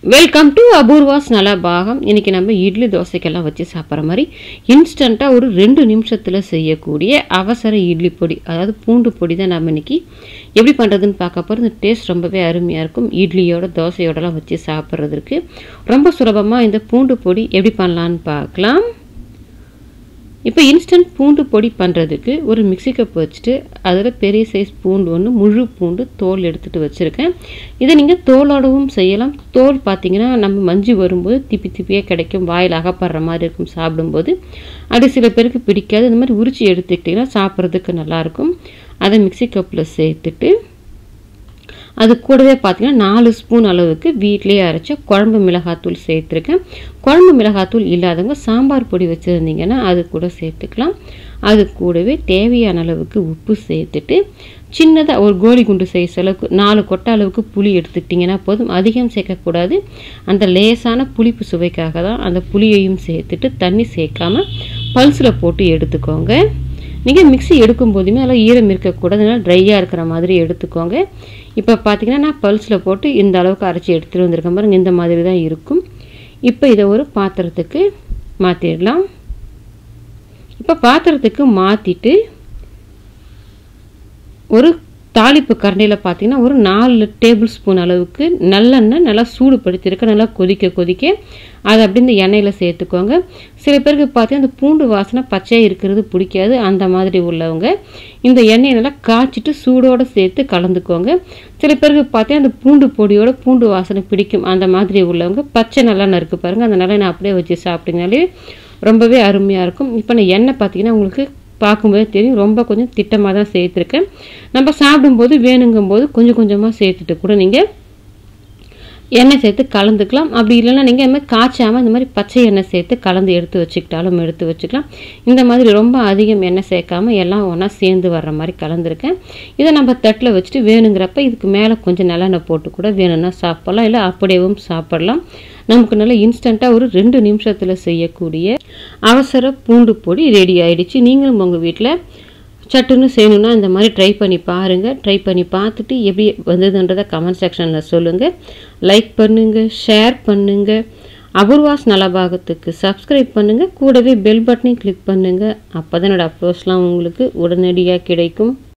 welcome to Apoorva's நல பாகம் இன்னைக்கு நம்ம இட்லி தோசைக்கெல்லாம் வச்சு சாப்பிட்ற மாதிரி இன்ஸ்டண்ட்டாக ஒரு ரெண்டு நிமிஷத்தில் செய்யக்கூடிய அவசர இட்லி பொடி அதாவது பூண்டு பொடி தான் நம்ம இன்னைக்கு எப்படி பண்ணுறதுன்னு பார்க்க போகிறோம் இந்த டேஸ்ட் ரொம்பவே அருமையாக இருக்கும் இட்லியோட தோசையோடலாம் வச்சு சாப்பிட்றதுக்கு ரொம்ப சுலபமாக இந்த பூண்டு பொடி எப்படி பண்ணலான்னு பார்க்கலாம் இப்போ இன்ஸ்டன்ட் பூண்டு பொடி பண்ணுறதுக்கு ஒரு மிக்ஸி கப் வச்சுட்டு அதில் பெரிய சைஸ் பூண்டு ஒன்று முழு பூண்டு தோல் எடுத்துகிட்டு வச்சுருக்கேன் இதை நீங்கள் தோலோடவும் செய்யலாம் தோல் பார்த்தீங்கன்னா நம்ம மஞ்சு வரும்போது திப்பி திப்பியாக கிடைக்கும் வாயில் அகப்படுற மாதிரி இருக்கும் சாப்பிடும்போது அது சில பேருக்கு பிடிக்காது இந்த மாதிரி உரிச்சு எடுத்துக்கிட்டிங்கன்னா சாப்பிட்றதுக்கு நல்லாயிருக்கும் அதை மிக்ஸி கப்பில் சேர்த்துட்டு அது கூடவே பார்த்தீங்கன்னா நாலு ஸ்பூன் அளவுக்கு வீட்டிலேயே அரைச்ச குழம்பு மிளகாத்தூள் சேர்த்துருக்கேன் குழம்பு மிளகாத்தூள் இல்லாதவங்க சாம்பார் பொடி வச்சுருந்தீங்கன்னா அது கூட சேர்த்துக்கலாம் அது கூடவே தேவையான அளவுக்கு உப்பு சேர்த்துட்டு சின்னதாக ஒரு கோலி குண்டு சைஸ் அளவுக்கு நாலு கொட்டை அளவுக்கு புளி எடுத்துக்கிட்டிங்கன்னா போதும் அதிகம் சேர்க்கக்கூடாது அந்த லேசான புளிப்பு சுவைக்காக தான் அந்த புளியையும் சேர்த்துட்டு தண்ணி சேர்க்காம பல்ஸில் போட்டு எடுத்துக்கோங்க நீங்கள் மிக்ஸி எடுக்கும் போதுமே அதெல்லாம் ஈரம் இருக்கக்கூடாது அதனால் ட்ரையாக இருக்கிற மாதிரி எடுத்துக்கோங்க இப்போ பார்த்தீங்கன்னா நான் பல்ஸில் போட்டு இந்த அளவுக்கு அரைச்சி எடுத்துகிட்டு வந்திருக்கேன் பாருங்க இந்த மாதிரி தான் இருக்கும் இப்போ இதை ஒரு பாத்திரத்துக்கு மாற்றிடலாம் இப்போ பாத்திரத்துக்கு மாற்றிட்டு ஒரு தாளிப்பு கரண்டியில் பார்த்தீங்கன்னா ஒரு நாலு டேபிள் ஸ்பூன் அளவுக்கு நல்லெண்ணெய் நல்லா சூடுபடுத்தியிருக்க நல்லா கொதிக்க கொதிக்க அதை அப்படி இந்த எண்ணெயில் சேர்த்துக்கோங்க சில பேருக்கு பார்த்தீங்கன்னா அந்த பூண்டு வாசனை பச்சையாக இருக்கிறது பிடிக்காது அந்த மாதிரி உள்ளவங்க இந்த எண்ணெயை நல்லா காய்ச்சிட்டு சூடோடு சேர்த்து கலந்துக்கோங்க சில பேருக்கு பார்த்தீங்கன்னா அந்த பூண்டு பொடியோட பூண்டு வாசனை பிடிக்கும் அந்த மாதிரி உள்ளவங்க பச்சை நல்லெண்ணெய் இருக்குது பாருங்கள் அந்த நல்லெண்ணெய் அப்படியே வச்சு சாப்பிட்டீங்கனாலே ரொம்பவே அருமையாக இருக்கும் இப்போ நான் எண்ணெய் பார்த்தீங்கன்னா உங்களுக்கு பார்க்கும்போதே தெரியும் ரொம்ப கொஞ்சம் திட்டமாக தான் சேர்த்துருக்கேன் நம்ம சாப்பிடும்போது வேணுங்கும்போது கொஞ்சம் கொஞ்சமாக சேர்த்துட்டு கூட நீங்கள் எண்ணெய் சேர்த்து கலந்துக்கலாம் அப்படி இல்லைன்னா நீங்கள் இந்த மாதிரி காய்ச்சாமல் இந்த மாதிரி பச்சை எண்ணெய் சேர்த்து கலந்து எடுத்து வச்சுக்கிட்டாலும் எடுத்து வச்சுக்கலாம் இந்த மாதிரி ரொம்ப அதிகம் எண்ணெய் சேர்க்காம எல்லாம் ஒன்றா சேர்ந்து வர்ற மாதிரி கலந்துருக்கேன் இதை நம்ம தட்டில் வச்சுட்டு வேணுங்கிறப்ப இதுக்கு மேலே கொஞ்சம் நல்லெண்ணெய் போட்டு கூட வேணும்னா சாப்பிட்லாம் இல்லை அப்படியேவும் சாப்பிடலாம் நமக்கு நல்ல இன்ஸ்டண்ட்டாக ஒரு ரெண்டு நிமிஷத்தில் செய்யக்கூடிய அவசர பூண்டு பொடி ரெடி ஆயிடுச்சு நீங்களும் உங்கள் வீட்டில் சட்டுன்னு செய்யணுன்னா இந்த மாதிரி ட்ரை பண்ணி பாருங்கள் ட்ரை பண்ணி பார்த்துட்டு எப்படி வந்ததுன்றதை கமெண்ட் செக்ஷனில் சொல்லுங்கள் லைக் பண்ணுங்கள் ஷேர் பண்ணுங்கள் அபூர்வாஸ் நலபாகத்துக்கு சப்ஸ்கிரைப் பண்ணுங்கள் கூடவே பெல் பட்டனையும் கிளிக் பண்ணுங்கள் அப்போ தான் என்னோடய அப்லோட்ஸ்லாம் உங்களுக்கு உடனடியாக கிடைக்கும்